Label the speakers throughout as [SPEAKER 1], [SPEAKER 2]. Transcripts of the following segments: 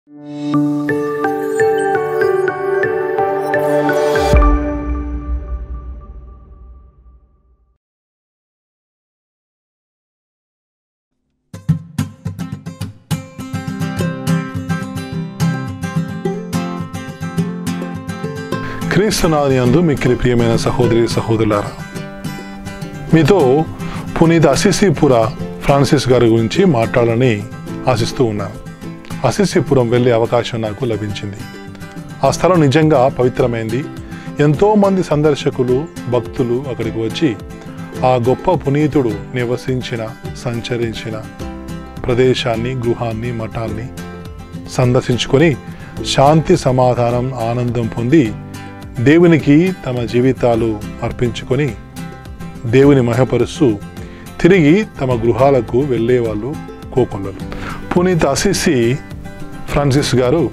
[SPEAKER 1] క్రీస్తునాథి యందు మిక్కిలి ప్రియమైన సహోదరి సహోదరులారా మీతో పునీత అసిసిపుర ఫ్రాన్సిస్ గారి గురించి మాట్లాడాలని ఆశిస్తూ ఉన్నాను అసిసిపురం వెళ్ళే అవకాశం నాకు లభించింది ఆ స్థలం నిజంగా పవిత్రమైంది ఎంతోమంది సందర్శకులు భక్తులు అక్కడికి వచ్చి ఆ గొప్ప పునీతుడు నివసించిన సంచరించిన ప్రదేశాన్ని గృహాన్ని మఠాన్ని సందర్శించుకొని శాంతి సమాధానం ఆనందం పొంది దేవునికి తమ జీవితాలు అర్పించుకొని దేవుని మహపరుస్తూ తిరిగి తమ గృహాలకు వెళ్ళేవాళ్ళు కోకొల్లలు పునీత అసిసి ఫ్రాన్సిస్ గారు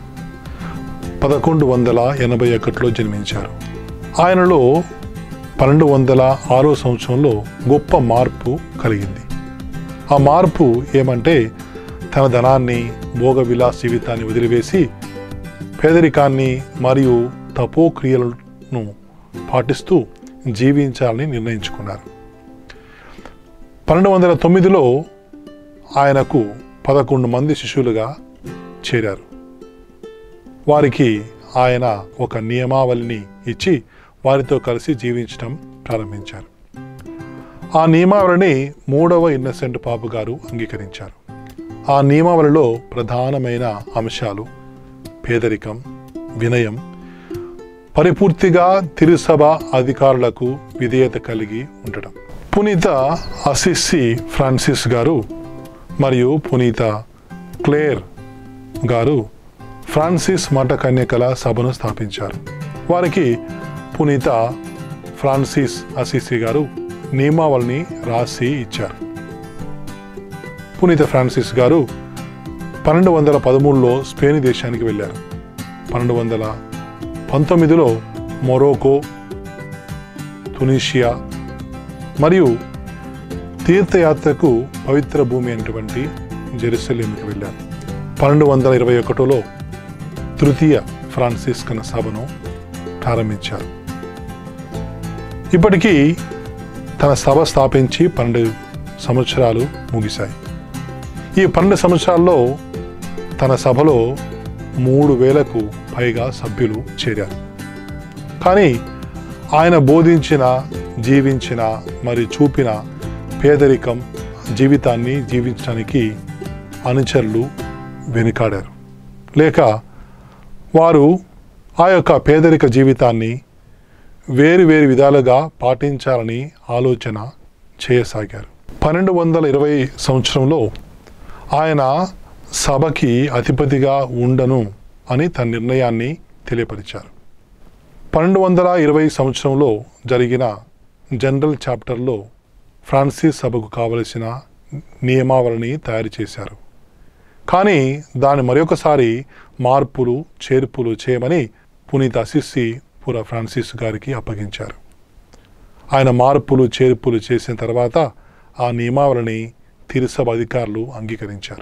[SPEAKER 1] పదకొండు వందల ఎనభై ఒకటిలో జన్మించారు ఆయనలో పన్నెండు వందల ఆరో సంవత్సరంలో గొప్ప మార్పు కలిగింది ఆ మార్పు ఏమంటే తన ధనాన్ని భోగ విలాస్ జీవితాన్ని వదిలివేసి పేదరికాన్ని మరియు తపోక్రియలను పాటిస్తూ జీవించాలని నిర్ణయించుకున్నారు పన్నెండు వందల తొమ్మిదిలో ఆయనకు పదకొండు మంది శిష్యులుగా చేరారు వారికి ఆయన ఒక నియమావళిని ఇచ్చి వారితో కలిసి జీవించడం ప్రారంభించారు ఆ నియమావళిని మూడవ ఇన్నసెంట్ పాపు గారు అంగీకరించారు ఆ నియమావళిలో ప్రధానమైన అంశాలు పేదరికం వినయం పరిపూర్తిగా తిరుసభ అధికారులకు విధేయత కలిగి ఉండటం పునీత అసిస్సి ఫ్రాన్సిస్ గారు మరియు పునీత క్లేర్ గారు ఫ్రాన్సిస్ మఠ కన్యకల సభను స్థాపించారు వారికి పునీత ఫ్రాన్సిస్ అసిసి గారు నియమావళిని రాసి ఇచ్చారు పునీత ఫ్రాన్సిస్ గారు పన్నెండు వందల పదమూడులో స్పెయిన్ దేశానికి వెళ్ళారు పన్నెండు వందల పంతొమ్మిదిలో మొరోకో తునీషియా మరియు తీర్థయాత్రకు పవిత్ర భూమి అయినటువంటి జెరూసలేంకి వెళ్ళారు పన్నెండు వందల ఇరవై ఒకటిలో తృతీయ ఫ్రాన్సిస్కన్ సభను ప్రారంభించారు ఇప్పటికీ తన సభ స్థాపించి పన్నెండు సంవత్సరాలు ముగిశాయి ఈ పన్నెండు సంవత్సరాల్లో తన సభలో మూడు వేలకు పైగా సభ్యులు చేరారు కానీ ఆయన బోధించిన జీవించిన మరి చూపిన పేదరికం జీవితాన్ని జీవించడానికి అనుచరులు వెనుకాడారు లేక వారు ఆ యొక్క పేదరిక జీవితాన్ని వేరు వేరు విధాలుగా పాటించాలని ఆలోచన చేయసాగారు పన్నెండు వందల ఇరవై సంవత్సరంలో ఆయన సభకి అధిపతిగా ఉండను అని తన నిర్ణయాన్ని తెలియపరిచారు పన్నెండు వందల ఇరవై సంవత్సరంలో జరిగిన జనరల్ చాప్టర్లో ఫ్రాన్సిస్ సభకు కావలసిన నియమావళిని తయారు చేశారు కానీ దాన్ని మరొకసారి మార్పులు చేర్పులు చేయమని పునీత అసిస్సి పుర ఫ్రాన్సిస్ గారికి అప్పగించారు ఆయన మార్పులు చేర్పులు చేసిన తర్వాత ఆ నియమావళిని తిరుసభ అధికారులు అంగీకరించారు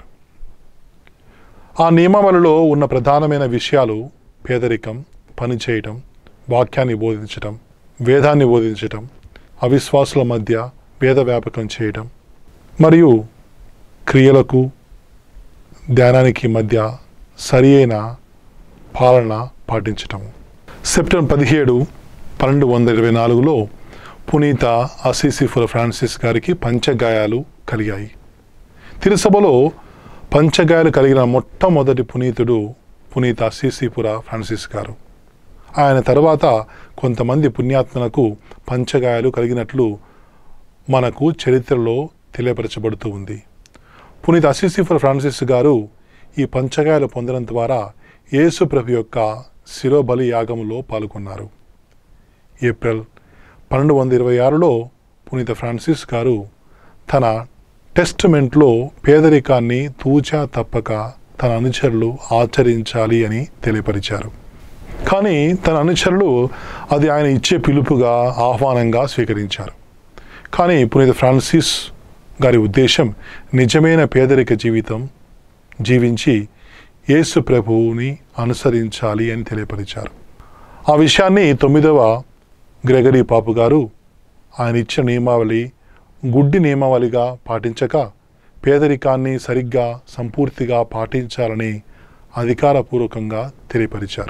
[SPEAKER 1] ఆ నియమావళిలో ఉన్న ప్రధానమైన విషయాలు పేదరికం పనిచేయటం వాక్యాన్ని బోధించటం వేదాన్ని బోధించటం అవిశ్వాసుల మధ్య వేద వ్యాపకం చేయటం మరియు క్రియలకు ధ్యానానికి మధ్య సరి అయిన పాలన పాటించటం సెప్టెంబర్ పదిహేడు పన్నెండు వందల ఇరవై నాలుగులో పునీత అసిసిఫుల ఫ్రాన్సిస్ గారికి పంచగాయాలు కలిగాయి తిరుసభలో పంచగాయాలు కలిగిన మొట్టమొదటి పునీతుడు పునీత అసిసిపుర ఫ్రాన్సిస్ గారు ఆయన తర్వాత కొంతమంది పుణ్యాత్మలకు పంచగాయాలు కలిగినట్లు మనకు చరిత్రలో తెలియపరచబడుతూ ఉంది పునీత అసిసిఫర్ ఫ్రాన్సిస్ గారు ఈ పంచగాయాలు పొందడం ద్వారా యేసు ప్రభు యొక్క శిరోబలి యాగంలో పాల్గొన్నారు ఏప్రిల్ పన్నెండు వందల ఇరవై ఆరులో పునీత ఫ్రాన్సిస్ గారు తన టెస్ట్మెంట్లో పేదరికాన్ని తూచా తప్పక తన అనుచరులు ఆచరించాలి అని తెలియపరిచారు కానీ తన అనుచరులు అది ఆయన ఇచ్చే పిలుపుగా ఆహ్వానంగా స్వీకరించారు కానీ పునీత ఫ్రాన్సిస్ గారి ఉద్దేశం నిజమైన పేదరిక జీవితం జీవించి యేసు ప్రభువుని అనుసరించాలి అని తెలియపరిచారు ఆ విషయాన్ని తొమ్మిదవ గ్రెగరీ పాపు గారు ఆయన ఇచ్చిన నియమావళి గుడ్డి నియమావళిగా పాటించక పేదరికాన్ని సరిగ్గా సంపూర్తిగా పాటించాలని అధికారపూర్వకంగా తెలియపరిచారు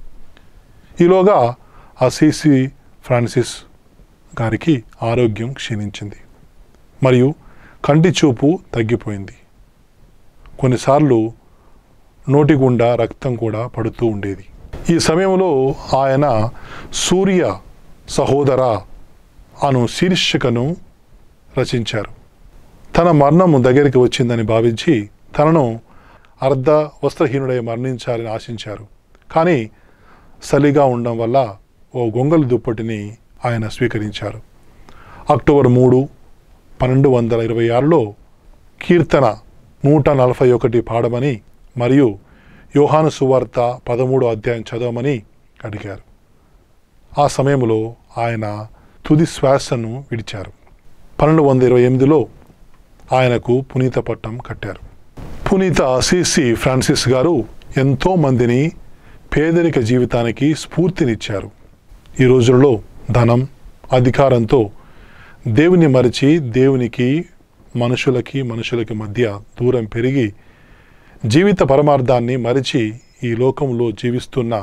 [SPEAKER 1] ఈలోగా అసీసి ఫ్రాన్సిస్ గారికి ఆరోగ్యం క్షీణించింది మరియు కంటి చూపు తగ్గిపోయింది కొన్నిసార్లు నోటి గుండా రక్తం కూడా పడుతూ ఉండేది ఈ సమయంలో ఆయన సూర్య సహోదర అను శీర్షికను రచించారు తన మరణము దగ్గరికి వచ్చిందని భావించి తనను అర్ధ వస్త్రహీనుడై మరణించాలని ఆశించారు కానీ చలిగా ఉండడం వల్ల ఓ గొంగలి దుప్పటిని ఆయన స్వీకరించారు అక్టోబర్ మూడు పన్నెండు వందల ఇరవై ఆరులో కీర్తన నూట నలభై ఒకటి పాడమని మరియు యోహాను సువార్త పదమూడో అధ్యాయం చదవమని అడిగారు ఆ సమయంలో ఆయన తుది శ్వాసను విడిచారు పన్నెండు వందల ఇరవై ఎనిమిదిలో ఆయనకు పునీత పట్టం కట్టారు పునీత అసీసి ఫ్రాన్సిస్ గారు ఎంతో మందిని పేదరిక జీవితానికి స్ఫూర్తినిచ్చారు ఈ రోజుల్లో ధనం అధికారంతో దేవుని మరిచి దేవునికి మనుషులకి మనుషులకి మధ్య దూరం పెరిగి జీవిత పరమార్థాన్ని మరిచి ఈ లోకంలో జీవిస్తున్న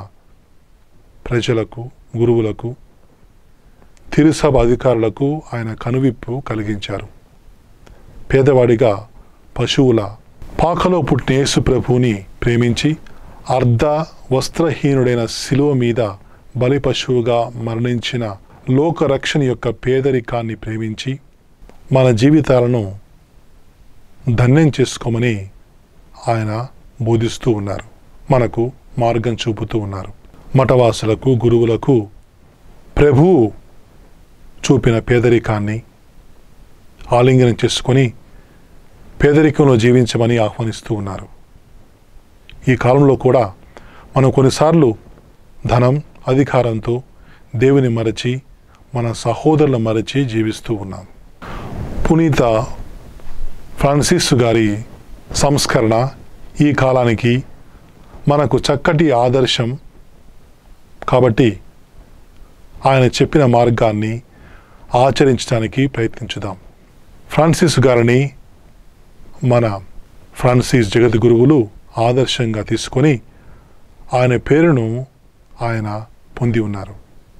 [SPEAKER 1] ప్రజలకు గురువులకు తిరుసభ అధికారులకు ఆయన కనువిప్పు కలిగించారు పేదవాడిగా పశువుల పాకలో పుట్టిన యేసు ప్రభువుని ప్రేమించి అర్ధ వస్త్రహీనుడైన శిలువ మీద బలి పశువుగా మరణించిన లోకరక్షణ యొక్క పేదరికాన్ని ప్రేమించి మన జీవితాలను ధన్యం చేసుకోమని ఆయన బోధిస్తూ ఉన్నారు మనకు మార్గం చూపుతూ ఉన్నారు మఠవాసులకు గురువులకు ప్రభువు చూపిన పేదరికాన్ని ఆలింగనం చేసుకొని పేదరికంలో జీవించమని ఆహ్వానిస్తూ ఉన్నారు ఈ కాలంలో కూడా మనం కొన్నిసార్లు ధనం అధికారంతో దేవుని మరచి మన సహోదరుల మరచి జీవిస్తూ ఉన్నాం పునీత ఫ్రాన్సిస్ గారి సంస్కరణ ఈ కాలానికి మనకు చక్కటి ఆదర్శం కాబట్టి ఆయన చెప్పిన మార్గాన్ని ఆచరించడానికి ప్రయత్నించుదాం ఫ్రాన్సిస్ గారిని మన ఫ్రాన్సిస్ జగద్గురువులు ఆదర్శంగా తీసుకొని ఆయన పేరును ఆయన పొంది ఉన్నారు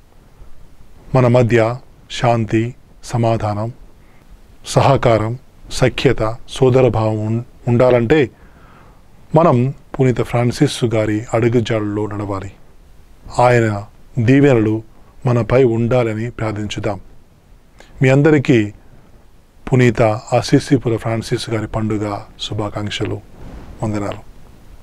[SPEAKER 1] మన మధ్య శాంతి సమాధానం సహకారం సఖ్యత సోదరభావం ఉన్- ఉండాలంటే మనం పునీత ఫ్రాన్సిస్ గారి అడుగుజాడల్లో నడవాలి ఆయన దీవెనలు మనపై ఉండాలని ప్రార్థించుదాం మీ అందరికీ పునీత అసిసిపుర ఫ్రాన్సిస్ గారి పండుగ శుభాకాంక్షలు వందనాలు